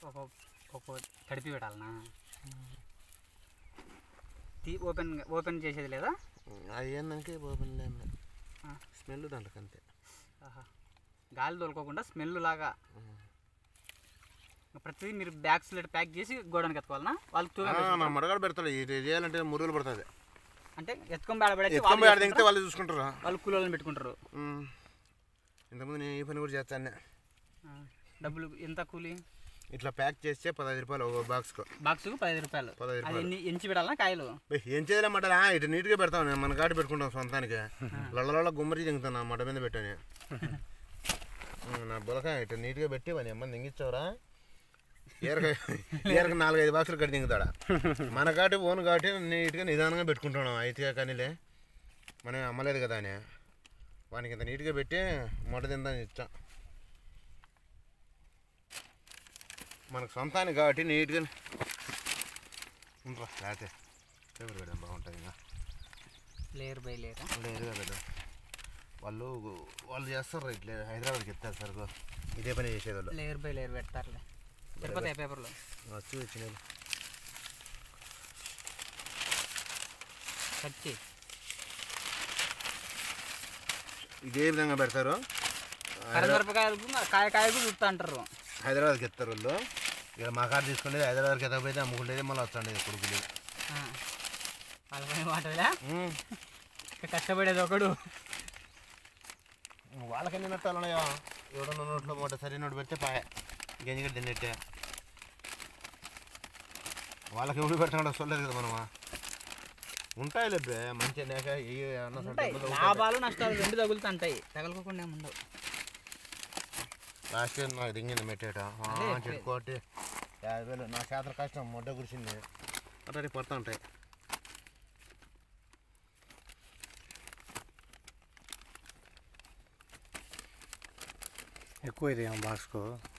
ఒక ఒక తడిపి పెట్టాలనా తీ ఓపెన్ ఓపెన్ చేసేది లేదా అది ఏందానికి ఓపెన్ ఆ. స్మెల్ దాంట్లోకి అంతే ఆహా. గాలి తోలుకోకుండా స్మెల్ లాగా ప్రతిదీ మీరు బ్యాగ్స్ లెట్ ప్యాక్ చేసి గోడానికి ఎత్తుకోవాలనా వాళ్ళు తూ నా మడగాడు పెడతాడు ఇది చేయాలంటే మురుగులు పడుతుంది అంటే ఎత్తుకొని బేడబడి ఎత్తుకొని ఆడ దిగితే వాళ్ళు చూసుకుంటారు వాళ్ళు కూలోళ్ళని పెట్టుకుంటారు ఉమ్. ఇంతకుముందు నేను ఈ పని కూడా చేస్తాను ఆ. డబ్బులు ఎంత కూలి ఇట్లా ప్యాక్ చేస్తే పదహైదు రూపాయలు ఒక బాక్స్కు బాక్స్ పదిహేను రూపాయలు పదహైదు అది ఎన్ని ఎంచి పెట్టాలనా కాయలు బే, ఏం చేయాలన్నమాట ఇటు నీట్గా పెడతాం నేను మన కాడి పెట్టుకుంటాం సొంతానికి లళ్ళ గుమ్మరి దింగుతాను నా మడ మీద పెట్టాను ఉమ్, నా బులకాయ ఇటు నీట్గా పెట్టి వాని అమ్మ దింగిచ్చావురా ఏరక ఏరక నాలుగైదు బాక్సులు కట్టి దింగుతాడా మన కాటి ఓన్ కాటి నీట్గా నిదానంగా పెట్టుకుంటున్నాం అయితే కానీలే మనం అమ్మలేదు కదా అని వానికి ఇంత నీట్గా పెట్టి మొట తిందని ఇచ్చాం మనకు సొంతానికి కాబట్టి నీట్గా ఉండరా లేకపోతే పేపర్ పెడదాం బాగుంటుంది ఇంకా లేరు బై లేరు లేరుగా కదా వాళ్ళు వాళ్ళు చేస్తారు ఇట్లా హైదరాబాద్కి ఎత్తారు సరుకు ఇదే పని చేసేవాళ్ళు లేరు బై లేరు పెడతారులే సరిపోతాయి పేపర్లో వచ్చి వచ్చిన కట్ చేయి ఇదే విధంగా పెడతారు కరమిరపకాయలకు కాయ కాయకు చూస్తూ అంటారు హైదరాబాద్కి ఎత్తారు వాళ్ళు ఇక్కడ మా కాడ తీసుకునేది హైదరాబాద్కి ఎత్తకపోతే అమ్ముకుంటేది మళ్ళీ వస్తుండేది కొడుకులు ఆ. వాళ్ళ పని మాటలే ఉమ్. ఇక కష్టపడేది ఒకడు వాళ్ళకి ఎన్ని నట్టాలు ఉన్నాయో ఎవడన్నా నోట్లో మూట సరి నోటు పెడితే పాయ గంజిగడ్డ తిన్నట్టే వాళ్ళకి ఎవరు పెట్టకుండా చూడలేదు కదా మనమా ఉంటాయి లేబ్బే మంచి నేక ఏ అన్న ఉంటాయి సంతలో లాభాలు నష్టాలు రెండు తగులుతుంటాయి తగలకోకుండా ఏమి ఉండవు లాస్ట్ ఇయర్ నాకు దింగింది మెట్టేట అదే, చెట్టుకోటి యాభై వేలు నా చేతల కష్టం మొడ్డ కురిసింది అట్లా పడుతూ ఉంటాయి ఎక్కువ ఇది బాక్స్కు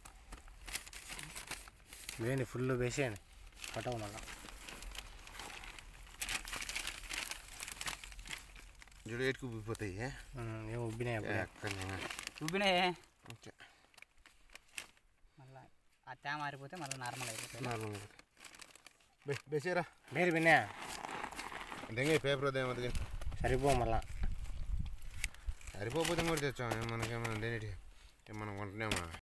వేయండి ఫుల్ వేసేయండి పట్టవు మళ్ళా జుడు ఏటుకు ఉబ్బిపోతాయి ఏం ఉబ్బినాయి అప్పుడే ఎక్కడ చూపినే ఓకే మళ్ళీ ఆ తేమ మారిపోతే మళ్ళీ నార్మల్ అయిపోతుంది నార్మల్ బే బేసేరా మీరు విన్నా దింగే పేపర్ ఉదయం సరిపో మళ్ళా సరిపోతే కూడా తెచ్చాం మనకేమన్నా దేనిటి మనం కొంటున్నామా